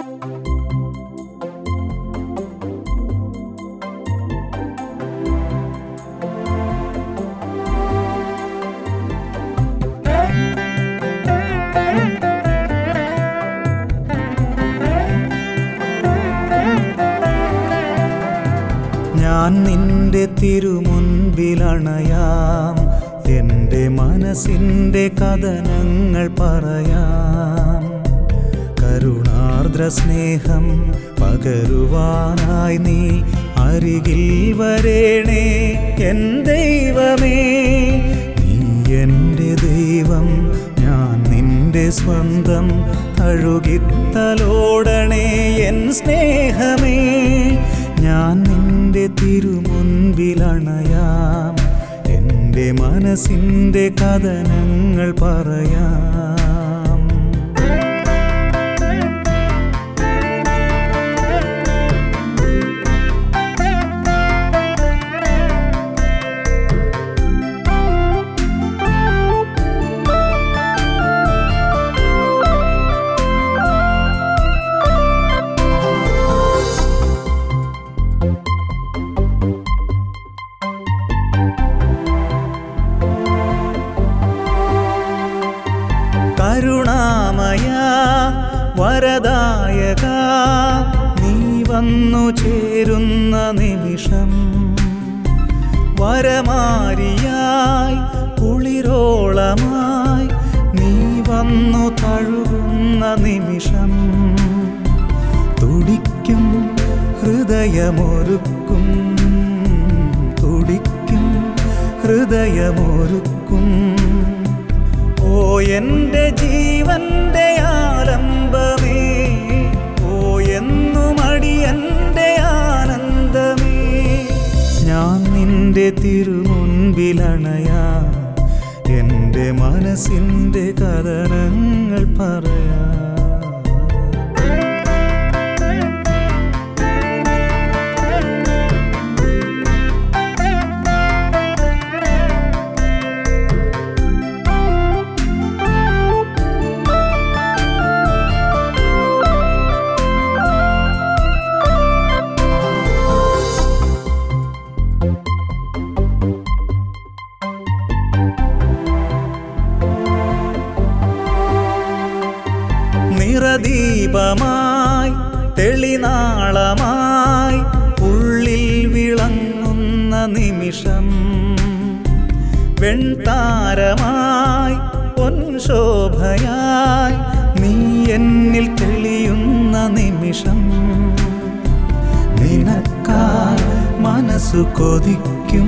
ഞാൻ നിന്റെ തിരുമുൻപിലണയാം എൻ്റെ മനസ്സിൻ്റെ കഥനങ്ങൾ പറയാം കരുണാർദ്ര സ്നേഹം പകരുവാനായി നീ അരികിൽ വരേണേ എൻ ദൈവമേ നീ എൻ്റെ ദൈവം ഞാൻ നിന്റെ സ്വന്തം അഴുകിത്തലോടണേ എൻ സ്നേഹമേ ഞാൻ നിന്റെ തിരുമുൻപിലണയാം എൻ്റെ മനസ്സിൻ്റെ കഥനങ്ങൾ പറയാം കരുണാമയ വരദായക നീ വന്നു ചേരുന്ന നിമിഷം വരമാരിയായി കുളിരോളമായി നീ വന്നു തഴുകുന്ന നിമിഷം തുടിക്കും ഹൃദയമൊരുക്കും തുടിക്കും ഹൃദയമൊരുക്കും ഓ എൻ്റെ ജീവന്റെ ആലംബമേ ഓ എന്നും അടിയന്റെ ആനന്ദമേ ഞാൻ നിന്റെ തിരുമുൻപിലണയാ എൻ്റെ മനസ്സിൻ്റെ കഥനങ്ങൾ പറയാം നിറദീപമായി തെളിനാളമായി ഉള്ളിൽ വിളങ്ങുന്ന നിമിഷം വെൺതാരമായി പൊൻശോഭയായി നീ എന്നിൽ തെളിയുന്ന നിമിഷം നിനക്കായി മനസ്സു കൊതിക്കും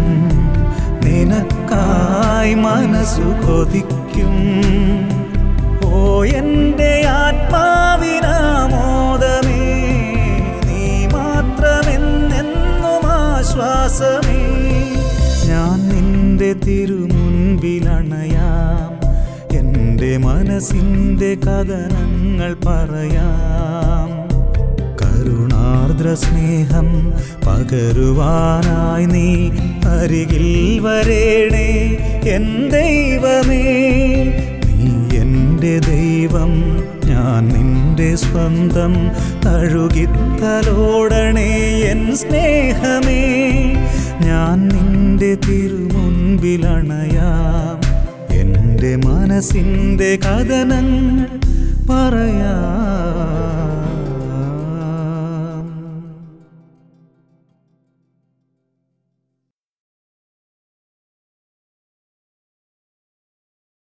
നിനക്കായി മനസ്സു കൊതിക്കും ഓ എൻ്റെ ആത്മാവിനാമോദമേ നീ മാത്രമെന്നെന്നും ആശ്വാസമേ ഞാൻ നിന്റെ തിരുമുൻപിലണയാം എൻ്റെ മനസ്സിൻ്റെ കഥനങ്ങൾ പറയാം കരുണാർദ്ര സ്നേഹം പകരുവാനായി നീ അരികിൽ വരേണേ എൻ ദൈവമേ നീ എൻ്റെ ദൈവം ഞാൻ നിന്റെ സ്വന്തം തഴുകിത്തലോടണേ എൻ സ്നേഹമേ ഞാൻ നിന്റെ തിരുമുൻപിലണയാം എൻ്റെ മനസ്സിൻ്റെ കഥനങ്ങൾ